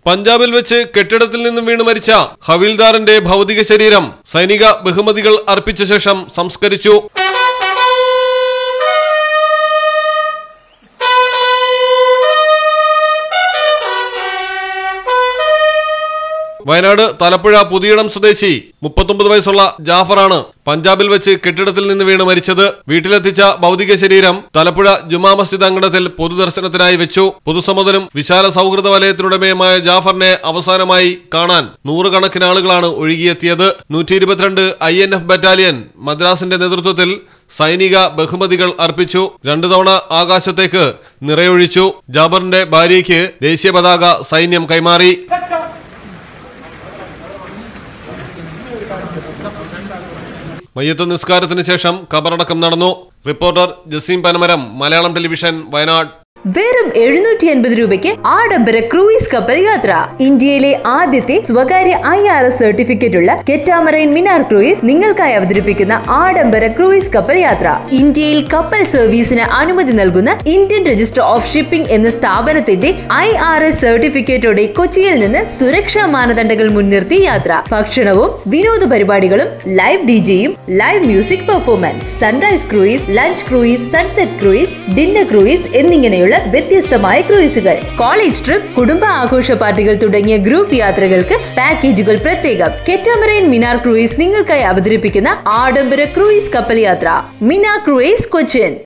പഞ്ചാബിൽ വെച്ച് കെട്ടിടത്തിൽ നിന്നും വീണ് മരിച്ച ഹവിൽദാറിന്റെ ഭൗതിക ശരീരം സൈനിക ബഹുമതികൾ അർപ്പിച്ച ശേഷം സംസ്കരിച്ചു വയനാട് തലപ്പുഴ പുതിയിടം സ്വദേശി മുപ്പത്തൊമ്പത് വയസ്സുള്ള ജാഫറാണ് പഞ്ചാബിൽ വെച്ച് കെട്ടിടത്തിൽ നിന്ന് വീണ് മരിച്ചത് വീട്ടിലെത്തിച്ച ഭൗതിക ശരീരം തലപ്പുഴ ജുമാ മസ്ജിദ് അങ്കണത്തിൽ പൊതുദർശനത്തിനായി വെച്ചു പൊതുസമ്മതനും വിശാല സൗഹൃദ വലയത്തിനുടമയുമായ ജാഫറിനെ അവസാനമായി കാണാൻ നൂറുകണക്കിന് ആളുകളാണ് ഒഴുകിയെത്തിയത് നൂറ്റി ഇരുപത്തിരണ്ട് ഐ എൻ എഫ് ബറ്റാലിയൻ മദ്രാസിന്റെ നേതൃത്വത്തിൽ സൈനിക ബഹുമതികൾ അർപ്പിച്ചു രണ്ടു തവണ ആകാശത്തേക്ക് നിറയൊഴിച്ചു ജാബറിന്റെ ഭാര്യയ്ക്ക് ദേശീയ പതാക സൈന്യം കൈമാറി മയ്യത്ത് നിസ്കാരത്തിന് ശേഷം കബറടക്കം നടന്നു റിപ്പോർട്ടർ ജസീം പനമരം മലയാളം ടെലിവിഷൻ വയനാട് വെറും എഴുന്നൂറ്റി അൻപത് രൂപയ്ക്ക് ആഡംബര ക്രൂയിസ് കപ്പൽ യാത്ര ഇന്ത്യയിലെ ആദ്യത്തെ സ്വകാര്യ ഐ ആർ എസ് സർട്ടിഫിക്കറ്റ് ഉള്ള കെറ്റാമറൈൻ മിനാർ ക്രൂയിസ് നിങ്ങൾക്കായി അവതരിപ്പിക്കുന്ന ആഡംബര ക്രൂയിസ് കപ്പൽ യാത്ര ഇന്ത്യയിൽ കപ്പൽ സർവീസിന് അനുമതി നൽകുന്ന ഇന്ത്യൻ രജിസ്റ്റർ ഓഫ് ഷിപ്പിംഗ് എന്ന സ്ഥാപനത്തിന്റെ ഐ ആർ എസ് സർട്ടിഫിക്കറ്റോടെ കൊച്ചിയിൽ നിന്ന് സുരക്ഷാ മാനദണ്ഡങ്ങൾ മുൻനിർത്തി യാത്ര ഭക്ഷണവും വിനോദ പരിപാടികളും ലൈവ് ഡിജെയും live music performance sunrise cruise lunch cruise sunset cruise dinner cruise എന്നിങ്ങനെയുള്ള വ്യത്യസ്തമായ ക്രൂയിസുകൾ കോളേജ് ട്രിപ്പ് കുടുംബ ആഘോഷ പാർട്ടികൾ തുടങ്ങിയ ഗ്രൂപ്പ് യാത്രകൾക്ക് പാക്കേജുകൾ പ്രത്യേകം കെറ്റാമറൈൻ മിനാർ ക്രൂയിസ് നിങ്ങൾക്കായി അവതരിപ്പിക്കുന്ന ആഡംബര ക്രൂയിസ് കപ്പൽ യാത്ര മിനാർ ക്രൂയിസ് കൊച്ചിൻ